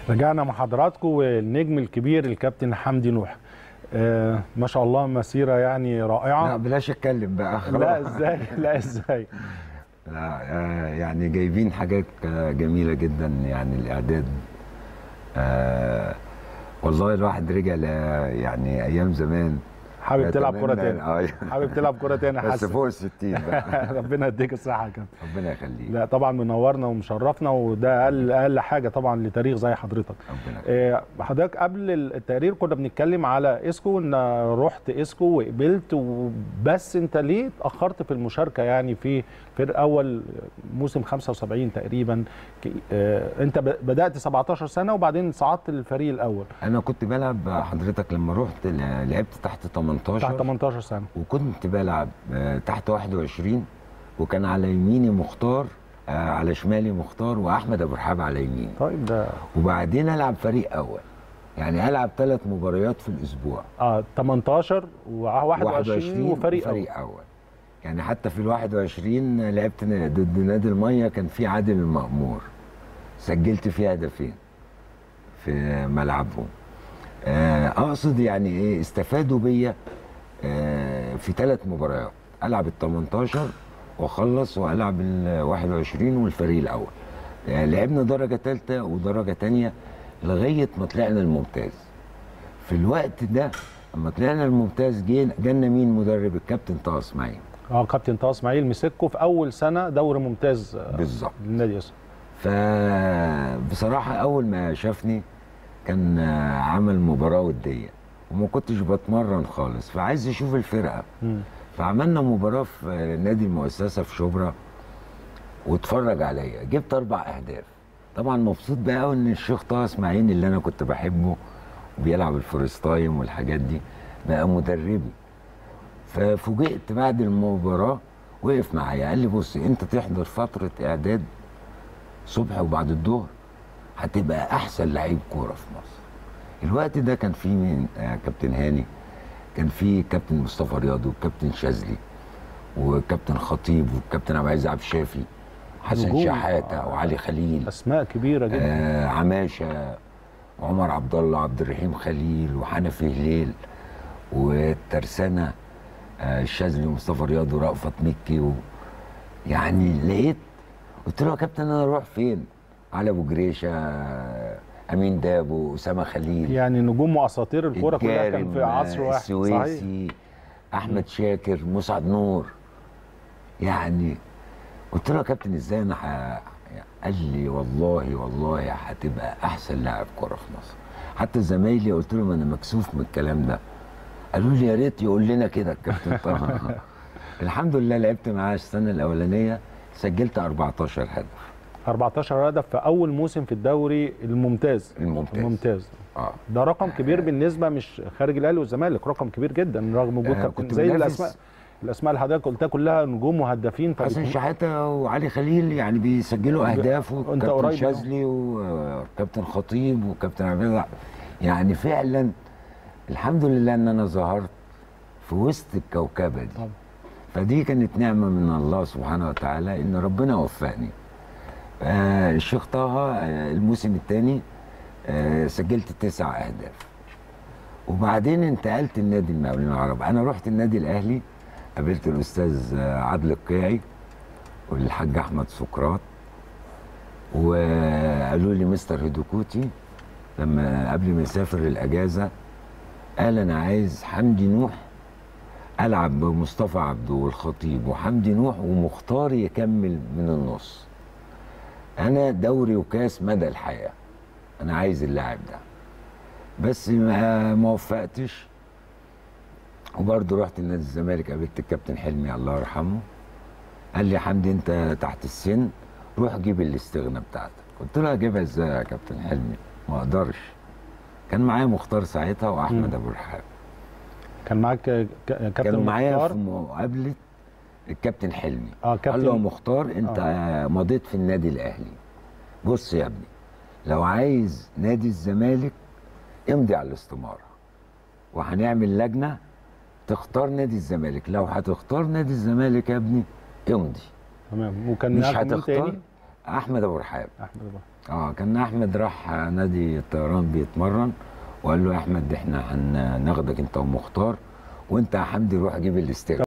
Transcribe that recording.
رجعنا مع حضراتكم والنجم الكبير الكابتن حمدي نوح آه ما شاء الله مسيره يعني رائعه لا بلاش اتكلم بقى لا ازاي لا ازاي لا آه، يعني جايبين حاجات آه، جميله جدا يعني الاعداد آه والله الواحد رجع ل- يعني ايام زمان حابب تلعب كره أتمنى- تاني آه، حابب تلعب كره تاني بس حسن فوق ال 60 بقى ربنا يديك الصحه يا كابتن ربنا يخليك لا طبعا منورنا ومشرفنا وده اقل اقل حاجه طبعا لتاريخ زي حضرتك ربنا يخليك آه، حضرتك قبل التقرير كنا بنتكلم على اسكو ان رحت اسكو وقبلت وبس انت ليه اتاخرت في المشاركه يعني في فرق اول موسم 75 تقريبا ك- آه، انت ب- بدات 17 سنه وبعدين صعدت للفريق الاول انا كنت بلعب حضرتك لما رحت ل- لعبت تحت 18 تحت 18 سنه وكنت بلعب آه، تحت 21 وكان على يميني مختار آه، على شمالي مختار واحمد ابو رحاب على يميني طيب ده وبعدين العب فريق اول يعني العب ثلاث مباريات في الاسبوع اه 18 و21 وفريق أول. فريق اول يعني حتى في ال 21 لعبت ن- ضد نادي الميه كان في عادل المأمور سجلت فيه هدفين في ملعبهم آه، اقصد يعني ايه استفادوا بيا آه، في ثلاث مباريات العب ال 18 واخلص والعب ال 21 والفريق الاول آه، لعبنا درجه ثالثه ودرجه ثانيه لغايه ما طلعنا الممتاز في الوقت ده لما طلعنا الممتاز جينا جالنا مين مدرب الكابتن طه اسماعيل اه كابتن طه اسماعيل مسكه في اول سنه دوري ممتاز آه، بالظبط للنادي اسمه فبصراحه اول ما شافني كان آه، عمل مباراه وديه وما كنتش بتمرن خالص فعايز يشوف الفرقه مم. فعملنا مباراه في نادي المؤسسه في شبرا واتفرج عليا جبت اربع اهداف طبعا مبسوط بقى قوي ان الشيخ طه اسماعيل اللي انا كنت بحبه وبيلعب الفريست تايم والحاجات دي بقى مدربي ففوجئت بعد المباراه وقف معايا قال لي بص انت تحضر فتره اعداد صبح وبعد الظهر هتبقى احسن لعيب كوره في مصر الوقت ده كان في مين آه كابتن هاني كان في كابتن مصطفى رياض وكابتن شاذلي وكابتن خطيب وكابتن عبد العزيز عبد الشافي حسن نجوم. شحاته آه. وعلي خليل اسماء كبيره جدا آه عماشه عمر عبد الله عبد الرحيم خليل وحنفي هليل والترسانه آه الشاذلي ومصطفى رياض ورأفت مكي و... يعني لقيت قلت له يا كابتن انا اروح فين؟ علي ابو جريشه آه، امين دابو اسامه خليل يعني نجوم واساطير الكوره كلها كان الجارم، في عصر واحد صحيح السويسي احمد شاكر مسعد نور يعني قلت له يا كابتن ازاي انا ح... قال لي والله والله هتبقى احسن لاعب كوره في مصر حتى زمايلي قلت لهم انا مكسوف من الكلام ده قالوا لي يا ريت يقول لنا كده الكابتن طه الحمد لله لعبت معاه السنه الاولانيه سجلت 14 هدف 14 هدف في اول موسم في الدوري الممتاز الممتاز الممتاز اه ده رقم كبير بالنسبه مش خارج الاهلي والزمالك رقم كبير جدا رغم وجود آه، كابتن كنت زي بنافس- الاسماء الاسماء اللي حضرتك قلتها كلها نجوم وهدافين حسن فبيكون- شحاته وعلي خليل يعني بيسجلوا اهداف وأنت وكابتن قريب شاذلي وكابتن خطيب وكابتن عبد الله يعني فعلا الحمد لله ان انا ظهرت في وسط الكوكبه دي طبعا. فدي كانت نعمه من الله سبحانه وتعالى ان ربنا وفقني آه الشيخ طه آه الموسم الثاني آه سجلت تسع اهداف وبعدين انتقلت النادي المقاولين العرب انا رحت النادي الاهلي قابلت الاستاذ آه، عادل القيعي والحاج احمد سقراط وقالوا لي مستر هيدوكوتي لما قبل ما يسافر الاجازه قال انا عايز حمدي نوح العب بمصطفى عبده والخطيب وحمدي نوح ومختار يكمل من النص انا دوري وكاس مدى الحياه انا عايز اللاعب ده بس ما ما وفقتش وبرضه رحت نادي الزمالك قابلت الكابتن حلمي الله يرحمه قال لي يا حمدي انت تحت السن روح جيب الاستغنى بتاعتك قلت له اجيبها ازاي يا كابتن حلمي ما اقدرش كان معايا مختار ساعتها واحمد مم. ابو رحاب كان معاك ك- كابتن كانوا معايا مختار. في مقابله الكابتن حلمي اه قال له يا كابتن مختار انت آه. مضيت في النادي الاهلي بص يا ابني لو عايز نادي الزمالك امضي على الاستماره وهنعمل لجنه تختار نادي الزمالك لو هتختار نادي الزمالك يا ابني امضي تمام وكان مش معاك مين هتختار تاني احمد ابو رحاب احمد أبو- اه كان احمد راح نادي الطيران بيتمرن وقال له يا احمد احنا هناخدك انت ومختار وانت يا حمدي روح جيب الاستيك